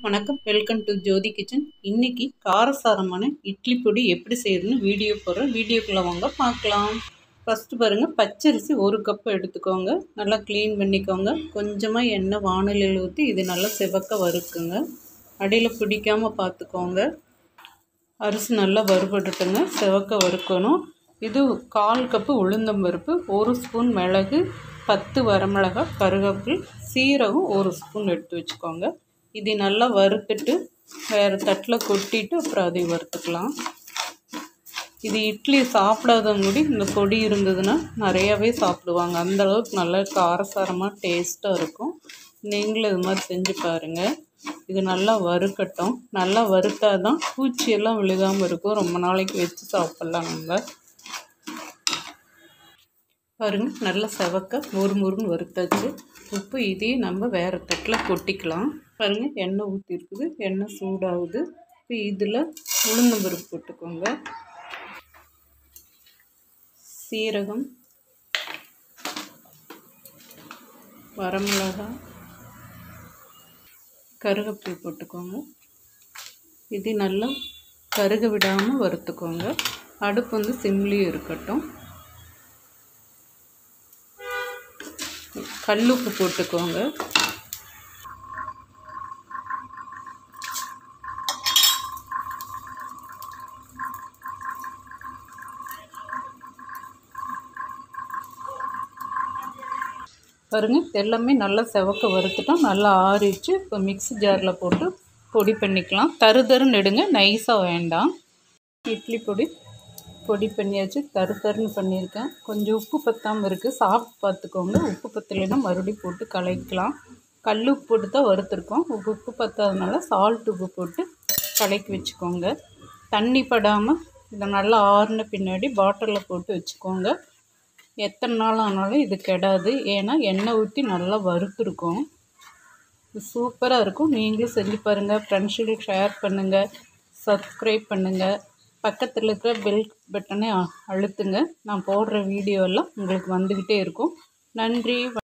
வணக்கம் welcome to Jothi kitchen இன்னைக்கு காரசாரமான இட்லி பொடி எப்படி செய்யறதுன்னு வீடியோ போடுறேன் வீடியோக்குள்ளே வாங்க பார்க்கலாம் ஃபஸ்ட்டு பாருங்கள் பச்சரிசி ஒரு கப் எடுத்துக்கோங்க நல்லா க்ளீன் பண்ணிக்கோங்க கொஞ்சமாக எண்ணெய் வானலியில் ஊற்றி இது நல்லா செவக்க வறுக்குங்க அடியில் பிடிக்காமல் பார்த்துக்கோங்க அரிசி நல்லா வறுபட்டுட்டுங்க செவக்க வறுக்கணும் இது கால் கப்பு உளுந்தம்பருப்பு ஒரு ஸ்பூன் மிளகு பத்து வரமிளகாய் கருவேப்பில் சீரகம் ஒரு ஸ்பூன் எடுத்து வச்சுக்கோங்க இது நல்லா வறுத்துட்டு வேறு தட்டில் கொட்டிட்டு அப்புறம் அதை வறுத்துக்கலாம் இது இட்லி சாப்பிடாதவங்க கூட இந்த பொடி இருந்ததுன்னா நிறையாவே சாப்பிடுவாங்க அந்த அளவுக்கு நல்லா காரசாரமாக டேஸ்ட்டாக இருக்கும் நீங்களும் இது மாதிரி செஞ்சு பாருங்கள் இது நல்லா வறுக்கட்டும் நல்லா வறுத்தா தான் பூச்சியெல்லாம் விழுகாமல் இருக்கும் ரொம்ப நாளைக்கு வச்சு சாப்பிட்லாம் நம்ம பாருங்க நல்லா செவக்க முறு முறுன்னு வறுத்தாச்சு உப்பு இதையும் நம்ம வேறு தட்டில் கொட்டிக்கலாம் பாருங்கள் எண்ணெய் ஊற்றிருக்குது எண்ணெய் சூடாகுது இப்போ இதில் உளுந்தம்பருப்பு போட்டுக்கோங்க சீரகம் வரமிளகாய் கருவேப்பிலை போட்டுக்கோங்க இது நல்லா கருக விடாமல் வறுத்துக்கோங்க அடுப்பு வந்து சிம்லேயும் இருக்கட்டும் கல்லுப்பு போட்டுக்கோங்க பாருங்கள் எல்லாமே நல்லா செவக்க வறுத்துட்டோம் நல்லா ஆறிச்சு இப்போ மிக்ஸி ஜாரில் போட்டு பொடி பண்ணிக்கலாம் தரு தருன்னு எடுங்க நைஸாக வேண்டாம் இட்லி பொடி பொடி பண்ணியாச்சு தரு தருன்னு பண்ணியிருக்கேன் கொஞ்சம் உப்பு பத்தாமல் இருக்குது சாப்பிட்டு பார்த்துக்கோங்க உப்பு பத்தலைன்னா மறுபடியும் போட்டு கலக்கலாம் கல் உப்பு போட்டு தான் வறுத்துருக்கோம் உப்பு உப்பு பத்தாதனால சால்ட் உப்பு போட்டு கலக்கி வச்சுக்கோங்க தண்ணி படாமல் இதை நல்லா ஆறுன பின்னாடி பாட்டிலில் போட்டு வச்சுக்கோங்க எத்தனை நாள் ஆனாலும் இது கெடாது ஏன்னா எண்ணெய் ஊற்றி நல்லா வறுத்துருக்கோம் இது சூப்பராக இருக்கும் நீங்களும் செஞ்சு பாருங்கள் ஃப்ரெண்ட்ஸுகளுக்கு ஷேர் பண்ணுங்கள் சப்ஸ்கிரைப் பண்ணுங்கள் பக்கத்தில் இருக்கிற பெல் பட்டனை அழுத்துங்க நான் போடுற வீடியோ எல்லாம் உங்களுக்கு வந்துக்கிட்டே இருக்கும் நன்றி